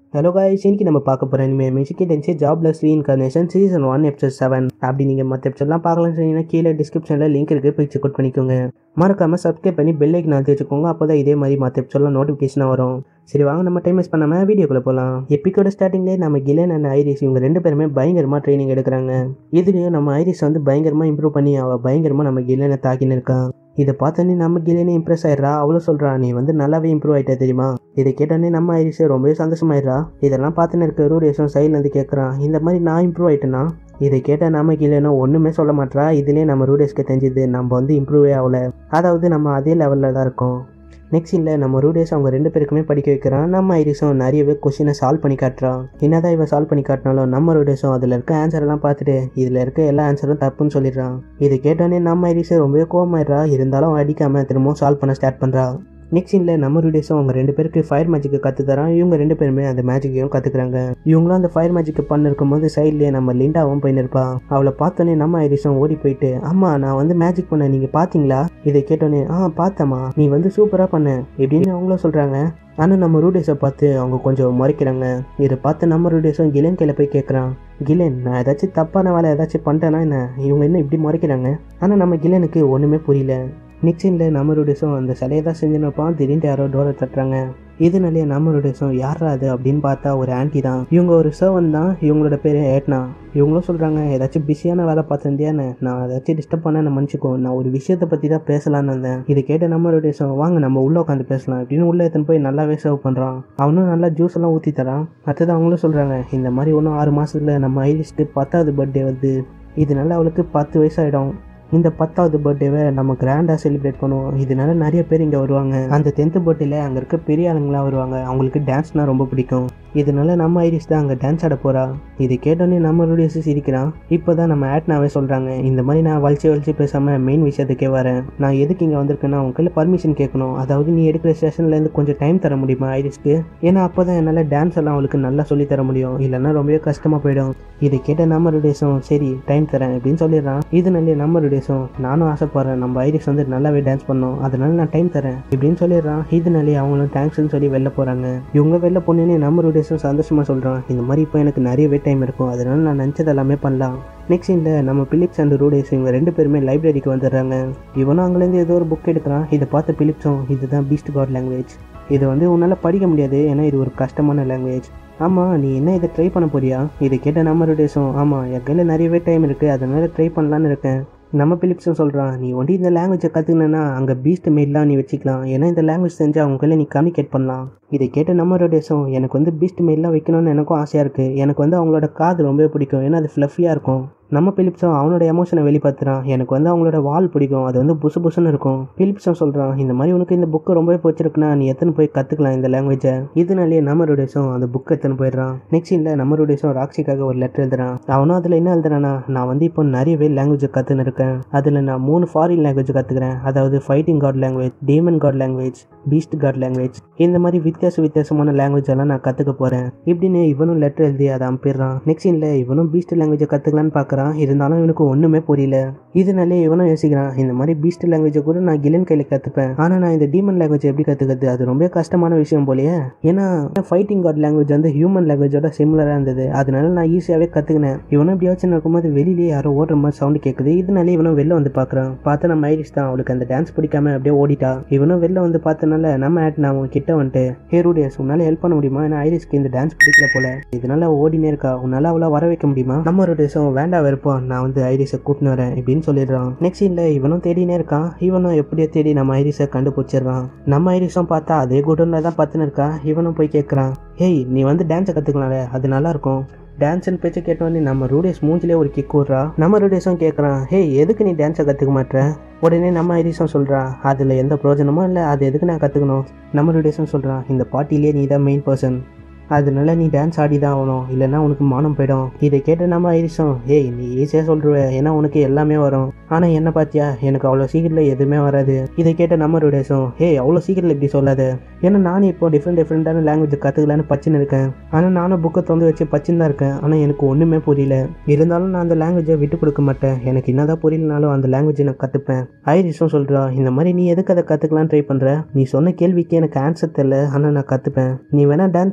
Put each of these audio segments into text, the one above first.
hello guys இன்னைக்கு நம்ம பார்க்க போகிற இனிமே Mushoku Tensei jobless reincarnation season one episode seven அப்படி நீங்கள் மற்ற எபிசோட்லாம் பார்க்கலாம்னு சொன்னீங்கன்னா கீழே டிஸ்கிரிப்ஷனில் லிங்க் இருக்குது போய் செக் அவுட் பண்ணிக்கோங்க மறக்காமல் சப்ஸ்கிரைப் பண்ணி பெல் ஐக்கன் அழுத்தி வச்சுக்கோங்க அப்போ தான் இதே மாதிரி மற்ற எபிசோட்லாம் நோட்டிஃபிகேஷனாக வரும் சரி வாங்க நம்ம டைம் வேஸ்ட் பண்ணாமல் வீடியோக்குள்ளே போகலாம் எப்பிக்கோட ஸ்டார்டிங்லேயே நம்ம கிலன் அண்ட் ஐரிஸ் இவங்க ரெண்டு பேருமே பயங்கரமாக ட்ரைனிங் எடுக்கிறாங்க இதுலேயும் நம்ம ஐரிஸ் வந்து பயங்கரமாக இம்ப்ரூவ் பண்ணி அவள் பயங்கரமாக நம்ம கிலனை தாக்கின்னு இருக்கான் இதை பார்த்தோன்னே நம்ம கிலேனே இம்ப்ரெஸ் ஆயிடுறா அவ்வளோ சொல்கிறா நீ வந்து நல்லாவே இம்ப்ரூவ் ஆகிட்ட தெரியுமா இதை கேட்டோன்னே நம்ம ஐரிஸே ரொம்பவே சந்தோஷமாயிடுறா இதெல்லாம் பார்த்துன்னு இருக்க ரூடேஷன் சைட்லேருந்து கேட்குறான் இந்த மாதிரி நான் இம்ப்ரூவ் ஆகிட்டேன்னா இதை கேட்டால் நம்ம கீழேனோ ஒன்றுமே சொல்ல மாட்றா இதுலேயே நம்ம ரூடேஸ்க்கு தெரிஞ்சுது நம்ம வந்து இம்ப்ரூவே ஆகலை அதாவது நம்ம அதே லெவலில் தான் இருக்கோம் நெக்ஸ்ட் இல்லை நம்ம ரூடேஸ் அவங்க ரெண்டு பேருக்குமே படிக்க வைக்கிறான் நம்ம ஐரிஸும் நிறையவே கொஷினை சால்வ் பண்ணி காட்டுறான் என்னதான் இவன் சால்வ் பண்ணி காட்டினாலும் நம்ம ரூடேஸும் அதில் இருக்க ஆன்சர் எல்லாம் பார்த்துட்டு இதில் இருக்க எல்லா ஆன்சரும் தப்புன்னு சொல்லிடுறான் இது கேட்டோன்னே நம்ம ஐரிஸு ரொம்பவே கோவமாயிடுறா இருந்தாலும் அவன் அடிக்காம திரும்பவும் சால்வ் பண்ண ஸ்டார்ட் பண்ணுறா நெக்ஸ்ட் சீனில் நம்ம ரூடேஸும் அவங்க ரெண்டு பேருக்கு ஃபயர் மேஜிக்கு கற்று தரான் இவங்க ரெண்டு பேருமே அந்த மேஜிக்கையும் கற்றுக்குறாங்க இவங்களும் அந்த ஃபயர் மேஜிக்கு பண்ணிருக்கும் போது சைட்லேயே நம்ம லிண்டாவும் போய் நிற்பா அவளை பார்த்தோன்னே நம்ம ஐரிஸும் ஓடி போயிட்டு அம்மா நான் வந்து மேஜிக் பண்ண நீங்கள் பார்த்தீங்களா இதை கேட்டோன்னே ஆ பார்த்தம்மா நீ வந்து சூப்பராக பண்ண இப்படின்னு அவங்களும் சொல்கிறாங்க ஆனால் நம்ம ரூடேஸை பார்த்து அவங்க கொஞ்சம் முறைக்கிறாங்க இதை பார்த்து நம்ம ரூடேஸும் கிலன் கையில் போய் கேட்குறான் கிலன் நான் ஏதாச்சும் தப்பான வேலை ஏதாச்சும் பண்ணிட்டேன்னா என்ன இவங்க என்ன இப்படி முறைக்கிறாங்க ஆனால் நம்ம கிலனுக்கு ஒன்றுமே புரியல நிச்சயில் நம்ம ரூடேஸும் அந்த சிலையை தான் செஞ்சுனப்பான் திடீர்னு யாரோ டோரை தட்டுறாங்க இதனாலேயே நம்ம ரூடேஸும் யாரா அது அப்படின்னு பார்த்தா ஒரு ஆன்ட்டி தான் இவங்க ஒரு சர்வன் தான் இவங்களோட பேர் ஏட்னா இவங்களும் சொல்கிறாங்க ஏதாச்சும் பிஸியான வேலை பார்த்துருந்தியான்னு நான் ஏதாச்சும் டிஸ்டர்ப் பண்ண நான் மன்னிச்சிக்கோ நான் ஒரு விஷயத்தை பற்றி தான் பேசலான்னு வந்தேன் இதை கேட்ட நம்ம ரூடேஸும் வாங்க நம்ம உள்ளே உட்காந்து பேசலாம் அப்படின்னு உள்ளே எடுத்துன்னு போய் நல்லாவே சர்வ் பண்ணுறான் அவனும் நல்லா ஜூஸ் எல்லாம் ஊற்றி தரான் அடுத்தது அவங்களும் சொல்கிறாங்க இந்த மாதிரி ஒன்றும் ஆறு மாதத்துல நம்ம ஐரிஸ்க்கு பத்தாவது பர்த்டே வருது இதனால அவளுக்கு பத்து வயசாயிடும் இந்த பத்தாவது பர்த்டேவை நம்ம கிராண்டாக செலிப்ரேட் பண்ணுவோம் இதனால நிறைய பேர் இங்கே வருவாங்க அந்த டென்த்து பர்த்டேல அங்கே இருக்க பெரிய ஆளுங்களாம் வருவாங்க அவங்களுக்கு டான்ஸ்னால் ரொம்ப பிடிக்கும் இதனால நம்ம ஐரிஸ் தான் அங்கே டான்ஸ் ஆட போகிறா இதை கேட்டோன்னே நம்ம ரூடியஸ் சிரிக்கிறான் இப்போ தான் நம்ம ஆட்னாவே சொல்கிறாங்க இந்த மாதிரி நான் வலிச்சு வலிச்சு பேசாமல் மெயின் விஷயத்துக்கே வரேன் நான் எதுக்கு இங்கே வந்திருக்கேன்னா உங்க கையில் பர்மிஷன் கேட்கணும் அதாவது நீ எடுக்கிற செஷன்லேருந்து கொஞ்சம் டைம் தர முடியுமா ஐரிஸ்க்கு ஏன்னா அப்போ தான் என்னால் டான்ஸ் எல்லாம் அவளுக்கு நல்லா சொல்லி தர முடியும் இல்லைன்னா ரொம்பவே கஷ்டமாக போயிடும் இதை கேட்ட நம்ம ரூடேஸும் சரி டைம் தரேன் அப்படின்னு சொல்லிடுறான் இதனாலே நம்ம ரூடேஸும் நானும் ஆசைப்படுறேன் நம்ம ஐரிஸ் வந்து நல்லாவே டான்ஸ் பண்ணோம் அதனால நான் டைம் தரேன் இப்படின்னு சொல்லிடுறான் இதனாலே அவங்களும் தேங்க்ஸ்னு சொல்லி வெளில போகிறாங்க இவங்க வெளில போனேன்னே நம்ம ரூடேஸும் சந்தோஷமாக சொல்கிறான் இந்த மாதிரி இப்போ எனக்கு நிறையவே டைம் இருக்கும் அதனால நான் நினச்சது எல்லாமே பண்ணலாம் நெக்ஸ்ட் இந்த நம்ம பிலிப்ஸ் அண்ட் ரூடேஸ் இவங்க ரெண்டு பேருமே லைப்ரரிக்கு வந்துடுறாங்க இவனும் அங்கேருந்து ஏதோ ஒரு புக் எடுக்கிறான் இதை பார்த்த பிலிப்ஸும் இதுதான் பீஸ்ட் காட் லாங்குவேஜ் இதை வந்து உன்னால் படிக்க முடியாது ஏன்னா இது ஒரு கஷ்டமான லாங்குவேஜ் ஆமாம் நீ என்ன இதை ட்ரை பண்ண போறியா இதை கேட்ட நம்ம ரூடேஸும் ஆமாம் என் கையில் நிறையவே டைம் இருக்குது அதனால ட்ரை பண்ணலான்னு இருக்கேன் நம்ம பிலிப்ஸும் சொல்கிறான் நீ ஒண்டி இந்த லாங்குவேஜை கற்றுக்கினா அங்கே பீஸ்ட் மெயிலாம் நீ வச்சுக்கலாம் ஏன்னா இந்த லாங்குவேஜ் தெரிஞ்சு அவங்க கையில் நீ கம்யூனிகேட் பண்ணலாம் இதை கேட்ட நம்ம ரேடியஸும் எனக்கு வந்து பீஸ்ட் மெயிலாம் வைக்கணும்னு எனக்கும் ஆசையாக இருக்குது எனக்கு வந்து அவங்களோட காது ரொம்பவே பிடிக்கும் ஏன்னா அது ஃப்ளஃபியாக இருக்கும் நம்ம பிலிப்ஸும் அவனோட எமோஷனை வெளிப்படுத்துகிறான் எனக்கு வந்து அவங்களோட வால் பிடிக்கும் அது வந்து புசு புசுன்னு இருக்கும் பிலிப்ஸும் சொல்கிறான் இந்த மாதிரி உனக்கு இந்த புக்கு ரொம்பவே பிடிச்சிருக்குன்னா நீ எத்தனை போய் கற்றுக்கலாம் இந்த லாங்குவேஜை இதனாலேயே நம்ம ரூடேஸும் அந்த புக் எத்தனை போயிடுறான் நெக்ஸ்ட் இல்லை நம்ம ரூடேஸும் ராக்ஸிக்காக ஒரு லெட்டர் எழுதுறான் அவனும் அதில் என்ன எழுதுறானா நான் வந்து இப்போ நிறையவே லாங்குவேஜ் கற்றுன்னு இருக்கேன் அதில் நான் மூணு ஃபாரின் லாங்குவேஜ் கற்றுக்கிறேன் அதாவது fighting god language demon god language beast god language இந்த மாதிரி வித்தியாச வித்தியாசமான லாங்குவேஜ் எல்லாம் நான் கற்றுக்க போகிறேன் இப்படின்னு இவனும் லெட்டர் எழுதி அதை அனுப்பிடுறான் நெக்ஸ்ட் இல்லை இவனும் பீஸ்ட் லாங்குவேஜை கற்றுக்கலான்னு பார்க்குறான் இருந்தாலும் இவனுக்கு ஒன்றுமே புரியல இதனாலே இவனும் யோசிக்கிறான் இந்த மாதிரி பீஸ்ட் லாங்குவேஜை கூட நான் கிலன் கையில் கற்றுப்பேன் ஆனால் நான் இந்த டீமன் லாங்குவேஜ் எப்படி கற்றுக்கிறது அது ரொம்ப கஷ்டமான விஷயம் போலயே ஏன்னா ஃபைட்டிங் காட் லாங்குவேஜ் வந்து ஹியூமன் லாங்குவேஜோட சிமிலராக இருந்தது அதனால நான் ஈஸியாகவே கற்றுக்கினேன் இவனும் இப்படி வச்சு இருக்கும்போது வெளியிலேயே யாரோ ஓடுற மாதிரி சவுண்டு கேட்குது இதனாலே இவனும் வெளில வந்து பார்க்குறான் பார்த்தா நம்ம ஐரிஸ் தான் அவளுக்கு அந்த டான்ஸ் பிடிக்காம அப்படியே ஓடிட்டா இவனும் வெளில வந்து பார்த்தனால நம்ம ஆட் நான் அவன் கிட்ட வந்துட்டு ஹே ரூடியஸ் உன்னால் ஹெல்ப் பண்ண முடியுமா ஏன்னா ஐரிஸ்க்கு இந்த டான்ஸ் பிடிக்கல போல இதனால ஓடினே இருக்கா உன்னால் அவளை வர வைக்க முடியுமா நம்ம ரூடியஸும் வேண்டாம் வெறுப்போம் நான் வந்து ஐரிஸை கூட்டின்னு வரேன் இப்படின்னு சொல்லிடுறான் நெக்ஸ்ட் இல்லை இவனும் தேடினே இருக்கான் இவனும் எப்படியோ தேடி நம்ம ஐரிஸை கண்டுபிடிச்சிடுறான் நம்ம ஐரிஸும் பார்த்தா அதே குடோனில் தான் பார்த்துன்னு இருக்கா இவனும் போய் கேட்குறான் ஹேய் நீ வந்து டான்ஸை கற்றுக்கலாம்ல அது நல்லா இருக்கும் டான்ஸ்னு பேச்சு கேட்டோன்னே நம்ம ரூடேஸ் மூஞ்சிலே ஒரு கிக் விட்றா நம்ம ரூடேஸும் கேட்குறான் ஹே எதுக்கு நீ டான்ஸை கற்றுக்க மாட்டேற உடனே நம்ம ஐரிஸும் சொல்கிறான் அதில் எந்த பிரயோஜனமும் இல்லை அது எதுக்கு நான் கற்றுக்கணும் நம்ம ரூடேஸும் சொல்கிறான் இந்த பார்ட்டிலே நீ தான் மெயின் பர்சன் அதனால நீ டான்ஸ் ஆடி தான் ஆகணும் இல்லைன்னா உனக்கு மானம் போயிடும் இதை கேட்ட நம்ம ஐரிஸும் ஏய் நீ ஈஸியாக சொல்கிற ஏன்னா உனக்கு எல்லாமே வரும் ஆனால் என்ன பார்த்தியா எனக்கு அவ்வளோ சீக்கிரத்தில் எதுவுமே வராது இதை கேட்ட நம்ம ரூடேஸும் ஏய் அவ்வளோ சீக்கிரத்தில் இப்படி சொல்லாத ஏன்னா நானும் இப்போ டிஃப்ரெண்ட் டிஃப்ரெண்ட்டான லாங்குவேஜ் கற்றுக்கலான்னு பச்சுன்னு இருக்கேன் ஆனால் நானும் புக்கை திறந்து வச்சு பச்சுன்னு தான் இருக்கேன் ஆனால் எனக்கு ஒன்றுமே புரியல இருந்தாலும் நான் அந்த லாங்குவேஜை விட்டு கொடுக்க மாட்டேன் எனக்கு என்னதான் புரியலனாலும் அந்த லாங்குவேஜை நான் கற்றுப்பேன் ஐரிஸும் சொல்கிறா இந்த மாதிரி நீ எதுக்கு அதை கற்றுக்கலான்னு ட்ரை பண்ணுற நீ சொன்ன கேள்விக்கு எனக்கு ஆன்சர் தெரில ஆனால் நான் கற்றுப்பேன் நீ வேணா டான்ஸ் ஆடு நான்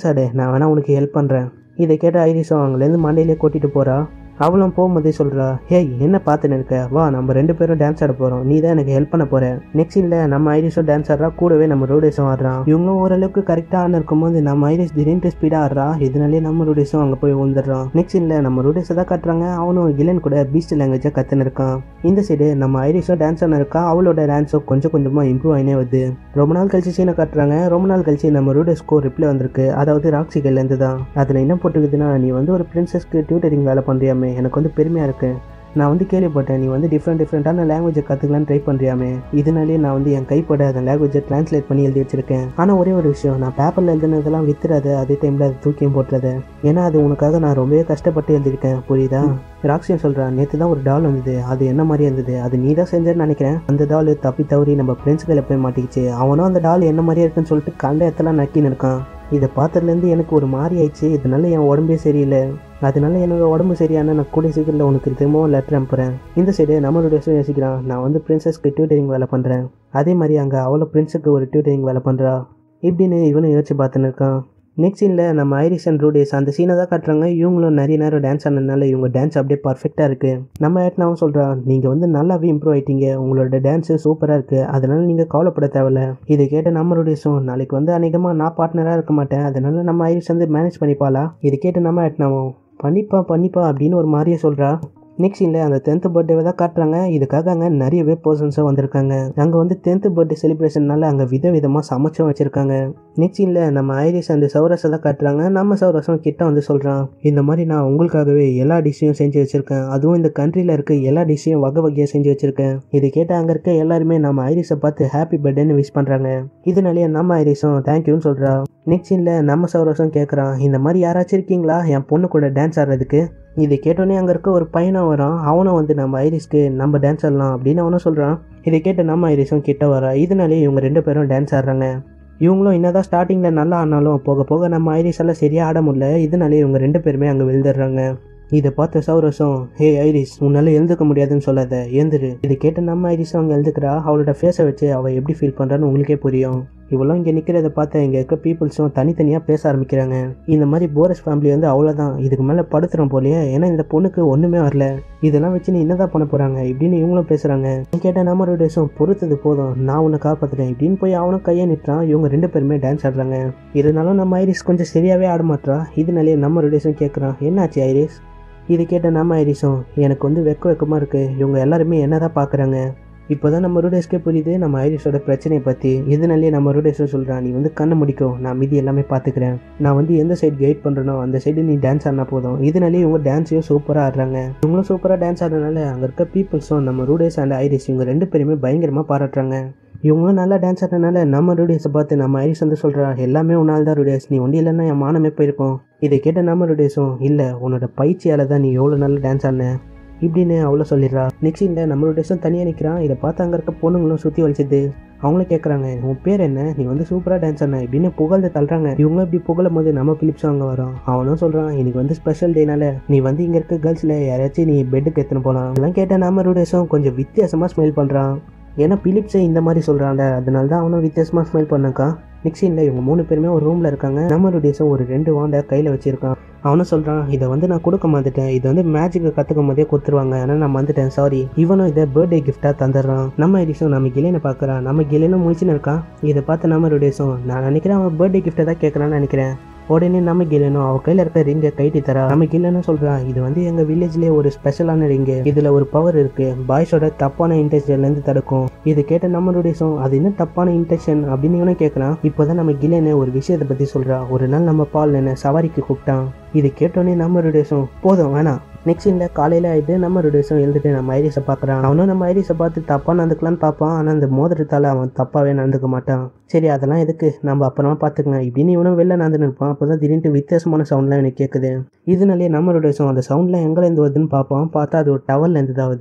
நான் வேணா உனக்கு ஹெல்ப் பண்ணுறேன் இதை கேட்ட ஐரிஸும் அங்கேருந்து மண்டையிலே கூட்டிகிட்டு போகிறா அவளும் போகும்போதே சொல்கிறா ஹேய் என்ன பார்த்துன்னு இருக்க வா நம்ம ரெண்டு பேரும் டான்ஸ் ஆட போகிறோம் நீ தான் எனக்கு ஹெல்ப் பண்ண போற நெக்ஸ்ட் இல்லை நம்ம ஐரிஸும் டான்ஸ் ஆடுறா கூடவே நம்ம ரோடேஸும் ஆடுறான் இவங்களும் ஓரளவுக்கு கரெக்டாக இருக்கும்போது நம்ம ஐரிஸ் திடீர்னு ஸ்பீடாக ஆடுறா இதனாலே நம்ம ரோடேஸும் அங்கே போய் வந்துடுறான் நெக்ஸ்ட் இல்லை நம்ம ரோடேஸை தான் கட்டுறாங்க அவனும் கிலன் கூட பீஸ்ட் லாங்குவேஜாக கற்றுன்னு இருக்கான் இந்த சைடு நம்ம ஐரிஸும் டான்ஸ் ஆன இருக்கா அவளோட டான்ஸும் கொஞ்சம் கொஞ்சமாக இம்ப்ரூவ் ஆகினே வருது ரொம்ப நாள் கழிச்சு சீனை காட்டுறாங்க ரொம்ப நாள் கழிச்சு நம்ம ரூடஸ்கோ ரிப்ளை வந்திருக்கு அதாவது ராக்ஸிகள்லேருந்து தான் அதில் என்ன போட்டுக்குதுன்னா நீ வந்து ஒரு பிரின்சஸ்க்கு டியூட்டரிங் வேலை பண்ணுறியாமே எனக்கு வந்து பெருமையாக இருக்கு நான் வந்து கேள்விப்பட்டேன் நீ வந்து டிஃப்ரெண்ட் டிஃப்ரெண்ட்டான லாங்குவேஜை கற்றுக்கலான்னு ட்ரை பண்ணுறியாமே இதனாலே நான் வந்து என் கைப்பட அந்த லாங்குவேஜை ட்ரான்ஸ்லேட் பண்ணி எழுதி வச்சிருக்கேன் ஆனால் ஒரே ஒரு விஷயம் நான் பேப்பரில் எழுதுனதெல்லாம் வித்துறாத அதே டைமில் அது தூக்கியும் போட்டுறது ஏன்னா அது உனக்காக நான் ரொம்பவே கஷ்டப்பட்டு எழுதியிருக்கேன் புரியுதா ராக்ஸியம் சொல்கிறான் நேற்று தான் ஒரு டால் வந்தது அது என்ன மாதிரி இருந்தது அது நீ தான் செஞ்சேன்னு நினைக்கிறேன் அந்த டால் தப்பி தவறி நம்ம ஃப்ரெண்ட்ஸுகளை போய் மாட்டிக்கிச்சு அவனும் அந்த டால் என்ன மாதிரியே இருக்குன்னு சொல்லிட்டு கண்ட இடத்துல நக்கின்னு இருக்கான் இதை பார்த்ததுலேருந்து எனக்கு ஒரு மாதிரி ஆயிடுச்சு இதனால என் உடம்பே சரியில்லை அதனால என்னோட உடம்பு சரியான நான் கூடிய சீக்கிரத்தில் உனக்கு திரும்பவும் லெட்டர் அனுப்புகிறேன் இந்த சைடு நம்மளோட யோசிக்கிறான் நான் வந்து பிரின்சஸ்க்கு டியூட்டரிங் வேலை பண்ணுறேன் அதே மாதிரி அங்கே அவளோ பிரின்ஸுக்கு ஒரு டியூட்டரிங் வேலை பண்ணுறா இப்படின்னு இவனும் யோசிச்சு பார்த்துன்னு இருக்கான் நெக்ஸ்ட் சீனில் நம்ம ஐரிஸ் அண்ட் ரூடேஸ் அந்த சீனை தான் காட்டுறாங்க இவங்களும் நிறைய நேரம் டான்ஸ் ஆனதுனால இவங்க டான்ஸ் அப்படியே பர்ஃபெக்டாக இருக்குது நம்ம ஏட்னாவும் சொல்கிறான் நீங்கள் வந்து நல்லாவே இம்ப்ரூவ் ஆயிட்டீங்க உங்களோட டான்ஸு சூப்பராக இருக்குது அதனால நீங்கள் கவலைப்பட தேவையில்ல இதை கேட்ட நம்ம ரூடேஸும் நாளைக்கு வந்து அநேகமாக நான் பார்ட்னராக இருக்க மாட்டேன் அதனால நம்ம ஐரிஸ் வந்து மேனேஜ் பண்ணிப்பாளா இது கேட்டு நம்ம ஏட்னாவும் பண்ணிப்பா பண்ணிப்பா அப்படின்னு ஒரு மாதிரியே சொல்கிறா நெக்ஸ்ட் இல்லை அந்த டென்த்து பர்த்டேவை தான் காட்டுறாங்க இதுக்காக அங்கே நிறையவே பர்சன்ஸும் வந்திருக்காங்க அங்கே வந்து டென்த்து பர்த்டே செலிப்ரேஷன்னால அங்கே வித விதமாக சமைச்சும் வச்சுருக்காங்க நெக்ஸ்ட் இல்லை நம்ம ஐரிஸ் அந்த சௌரஸை தான் காட்டுறாங்க நம்ம சௌரஸும் கிட்ட வந்து சொல்கிறான் இந்த மாதிரி நான் உங்களுக்காகவே எல்லா டிஷ்ஷையும் செஞ்சு வச்சுருக்கேன் அதுவும் இந்த கண்ட்ரியில் இருக்க எல்லா டிஷ்ஷையும் வகை வகையாக செஞ்சு வச்சுருக்கேன் இது கேட்ட அங்கே இருக்க எல்லாருமே நம்ம ஐரிஸை பார்த்து ஹாப்பி பர்த்டேன்னு விஷ் பண்ணுறாங்க இதனாலேயே நம்ம ஐரிஸும் தேங்க்யூன்னு சொல்கிறா நெக்ஸ்ட் இல்லை நம்ம சௌரஸும் கேட்குறான் இந்த மாதிரி யாராச்சும் இருக்கீங்களா என் பொண்ணு கூட டான்ஸ் ஆடுறதுக்கு இதை கேட்டோன்னே அங்கே இருக்க ஒரு பையனும் வரான் அவனும் வந்து நம்ம ஐரிஸ்க்கு நம்ம டான்ஸ் ஆடலாம் அப்படின்னு அவனும் சொல்கிறான் இதை கேட்டு நம்ம ஐரிஸும் கிட்ட வரா இதனாலே இவங்க ரெண்டு பேரும் டான்ஸ் ஆடுறாங்க இவங்களும் என்னதான் ஸ்டார்டிங்கில் நல்லா ஆனாலும் போக போக நம்ம ஐரிஸ் எல்லாம் சரியாக ஆட முடியல இதனாலே இவங்க ரெண்டு பேருமே அங்கே விழுந்துடுறாங்க இதை பார்த்த சௌரஸும் ஹே ஐரிஸ் உன்னால் எழுந்துக்க முடியாதுன்னு சொல்லாத ஏந்திரு இதை கேட்ட நம்ம ஐரிஸும் அங்கே எழுந்துக்கிறா அவளோட ஃபேஸை வச்சு அவள் எப்படி ஃபீல் பண்ணுறான்னு உங்களுக்கே புரியும் இவெல்லாம் இங்கே நிற்கிறத பார்த்து இங்கே இருக்க பீப்புள்ஸும் தனித்தனியாக பேச ஆரம்பிக்கிறாங்க இந்த மாதிரி போரஸ் ஃபேமிலி வந்து அவ்வளோதான் இதுக்கு மேலே படுத்துகிறோம் போலயே ஏன்னா இந்த பொண்ணுக்கு ஒன்றுமே வரல இதெல்லாம் வச்சு நீ என்னதான் பண்ண போகிறாங்க இப்படின்னு இவங்களும் பேசுகிறாங்க கேட்ட நம்ம டேஸும் பொறுத்தது போதும் நான் உன்னை காப்பாற்றுறேன் இப்படின்னு போய் அவனும் கையை நிட்டுறான் இவங்க ரெண்டு பேருமே டான்ஸ் ஆடுறாங்க இருந்தாலும் நம்ம ஐரிஸ் கொஞ்சம் சரியாகவே ஆட மாட்டா இதனாலே நம்ம டேஸும் கேட்குறான் என்னாச்சு ஐரிஸ் இது கேட்ட நம்ம ஐரிஸும் எனக்கு வந்து வெக்க வெக்கமாக இருக்குது இவங்க எல்லாருமே என்ன தான் பார்க்குறாங்க இப்போ தான் நம்ம ரூடேஸ்க்கே புரியுது நம்ம ஐரிஷோட பிரச்சனையை பற்றி இதனாலே நம்ம ரூடேஸும் சொல்கிறான் நீ வந்து கண்ணை முடிக்கும் நான் மீதி எல்லாமே பார்த்துக்கிறேன் நான் வந்து எந்த சைடு கைட் பண்ணுறனோ அந்த சைடு நீ டான்ஸ் ஆடினா போதும் இதனாலே இவங்க டான்ஸையும் சூப்பராக ஆடுறாங்க இவங்களும் சூப்பராக டான்ஸ் ஆடுறதுனால அங்கே இருக்க பீப்புள்ஸும் நம்ம ரூடேஸ் அண்ட் ஐரிஸ் இவங்க ரெண்டு பேருமே பயங்கரமாக பாராட்டுறாங்க இவங்களும் நல்லா டான்ஸ் ஆடுறதுனால நம்ம ரூடேஸை பார்த்து நம்ம ஐரிஸ் வந்து சொல்கிறா எல்லாமே உன்னால் தான் ரூடேஸ் நீ ஒன்றும் இல்லைன்னா என் மானமே போயிருக்கும் இதை கேட்ட நம்ம ரூடேஸும் இல்லை உன்னோட பயிற்சியால் தான் நீ எவ்வளோ நல்லா டான்ஸ் ஆடின இப்படின்னு அவ்வளோ சொல்லிடுறா நெக்ஸ்ட் இல்லை நம்மளோட டெஸ்ட்டும் தனியாக நிற்கிறான் இதை பார்த்து அங்கே இருக்க பொண்ணுங்களும் சுற்றி வலிச்சது அவங்களும் கேட்குறாங்க உன் பேர் என்ன நீ வந்து சூப்பராக டான்ஸ் ஆன இப்படின்னு புகழ்ந்து தள்ளுறாங்க இவங்க இப்படி புகழும் போது நம்ம பிலிப்ஸும் அங்கே வரோம் அவனும் சொல்கிறான் இன்னைக்கு வந்து ஸ்பெஷல் டேனால நீ வந்து இங்கே இருக்க கேர்ள்ஸில் யாராச்சும் நீ பெட்டுக்கு எடுத்துன்னு போகலாம் அதெல்லாம் கேட்டால் நம்ம ரூடேஸும் கொஞ்சம் வித்தியாசமாக ஸ்மெல் பண்ணுறான் ஏன்னா பிலிப்ஸே இந்த மாதிரி சொல்கிறான்ல அதனால தான் அவனும் வித்தியாசமாக ஸ்மெல் பண்ணக்கா நெக்ஸ்ட் சீனில் இவங்க மூணு பேருமே ஒரு ரூமில் இருக்காங்க நம்ம ரூடேஸும் ஒரு ரெண்டு வாண்டை கையில் வச்சுருக்கான் அவனும் சொல்கிறான் இதை வந்து நான் கொடுக்க மாட்டேன் இது வந்து மேஜிக்கை கற்றுக்கும் போதே கொடுத்துருவாங்க ஆனால் நான் வந்துட்டேன் சாரி இவனும் இதை பர்த்டே கிஃப்டாக தந்துடுறான் நம்ம எடிஸும் நம்ம கிளியனை பார்க்குறான் நம்ம கிளியனும் முடிச்சுன்னு இருக்கான் இதை பார்த்து நம்ம ரூடேஸும் நான் நினைக்கிறேன் அவன் பர்த்டே கிஃப்ட்டை தான் கேட்குறான்னு நினைக்கிறேன் உடனே நம்ம கில்லனும் அவ கையில் இருக்க ரிங்கை கைட்டி தரா நம்ம கில்லனும் சொல்கிறான் இது வந்து எங்கள் வில்லேஜ்லேயே ஒரு ஸ்பெஷலான ரிங்கு இதில் ஒரு பவர் இருக்குது பாய்ஸோட தப்பான இன்டென்ஷன்லேருந்து தடுக்கும் இது கேட்ட நம்மளுடைய சோம் அது என்ன தப்பான இன்டென்ஷன் அப்படின்னு இவனும் கேட்கலாம் இப்போதான் நம்ம கில்லனு ஒரு விஷயத்தை பற்றி சொல்கிறா ஒரு நாள் நம்ம பால் என்ன சவாரிக்கு கூப்பிட்டான் இது கேட்டோன்னே நம்ம ருடேஸும் போதும் வேணாம் நெக்ஸ்ட் இந்த காலையில் ஆகிட்டு நம்ம ருடேஸும் எழுந்துட்டு நம்ம ஐரிஸை பார்க்குறான் அவனும் நம்ம ஐரிஸை பார்த்து தப்பாக நடந்துக்கலான்னு பார்ப்பான் ஆனால் அந்த மோதிரத்தால் அவன் தப்பாகவே நடந்துக்க மாட்டான் சரி அதெல்லாம் எதுக்கு நம்ம அப்புறமா பார்த்துக்கலாம் இப்படின்னு இவனும் வெளில நடந்து இருப்பான் அப்போ தான் திடீர்னு வித்தியாசமான சவுண்ட்லாம் எனக்கு கேட்குது இதனாலே நம்ம ருடேஸும் அந்த சவுண்ட்லாம் எங்கேருந்து வருதுன்னு பார்ப்பான் பார்த்தா அது ஒரு டவர்லேருந்து தான் வருது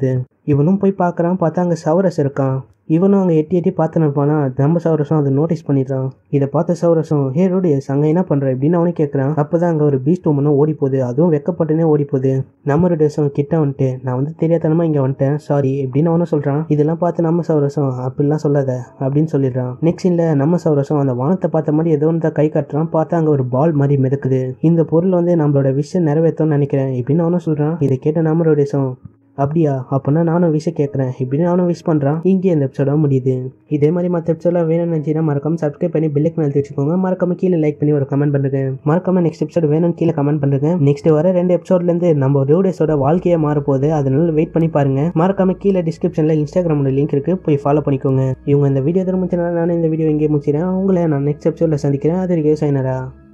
இவனும் போய் பார்க்குறான் பார்த்தா அங்கே சவரஸ் இருக்கான் இவனும் அங்கே எட்டி எட்டி பார்த்துன்னு இருப்பானா நம்ம சௌரசம் அதை நோட்டீஸ் பண்ணிடுறான் இதை பார்த்த சௌரசம் ஹே ரோடியஸ் அங்கே என்ன பண்ணுற அப்படின்னு அவனே கேட்குறான் அப்போ தான் அங்கே ஒரு பீஸ்ட் உமனும் ஓடி போகுது அதுவும் வெக்கப்பட்டுனே ஓடி போகுது நம்ம ரோடியஸும் கிட்ட வந்துட்டு நான் வந்து தெரியாதனமாக இங்கே வந்துட்டேன் சாரி அப்படின்னு அவனும் சொல்கிறான் இதெல்லாம் பார்த்து நம்ம சௌரசம் அப்படிலாம் சொல்லாத அப்படின்னு சொல்லிடுறான் நெக்ஸ்ட் இல்லை நம்ம சௌரசம் அந்த வானத்தை பார்த்த மாதிரி ஏதோ ஒன்று கை காட்டுறான் பார்த்தா அங்கே ஒரு பால் மாதிரி மிதக்குது இந்த பொருள் வந்து நம்மளோட விஷயம் நிறைவேற்றோம்னு நினைக்கிறேன் இப்படின்னு அவனும் சொல்கிறான் இதை கேட்ட நம்ம ரோடியஸும் அப்படியா அப்போனா நானும் விஷ கேட்குறேன் இப்படின்னு நானும் விஷ் பண்ணுறான் இங்கே இந்த எபிசோட முடியுது இதே மாதிரி மற்ற எபிசோட வேணும்னு நினச்சினா மறக்காம சப்ஸ்கிரைப் பண்ணி பெல்லுக்கு நிறுத்தி வச்சுக்கோங்க மறக்காம கீழே லைக் பண்ணி ஒரு கமெண்ட் பண்ணுங்க மறக்காம நெக்ஸ்ட் எபிசோட் வேணும்னு கீழே கமெண்ட் பண்ணுங்க நெக்ஸ்ட் வர ரெண்டு எபிசோட்லேருந்து நம்ம ரோடேஸோட வாழ்க்கையை மாறப்போகுது அதனால வெயிட் பண்ணி பாருங்க மறக்காம கீழே டிஸ்கிரிப்ஷனில் இன்ஸ்டாகிராமோட லிங்க் இருக்கு போய் ஃபாலோ பண்ணிக்கோங்க இவங்க இந்த வீடியோ திரும்பிச்சுனா நான் இந்த வீடியோ இங்கே முடிச்சிடறேன் உங்களை நான் நெக்ஸ்ட் எபிசோடில் சந்திக்கிறேன் அது வரைக்கும் சைனரா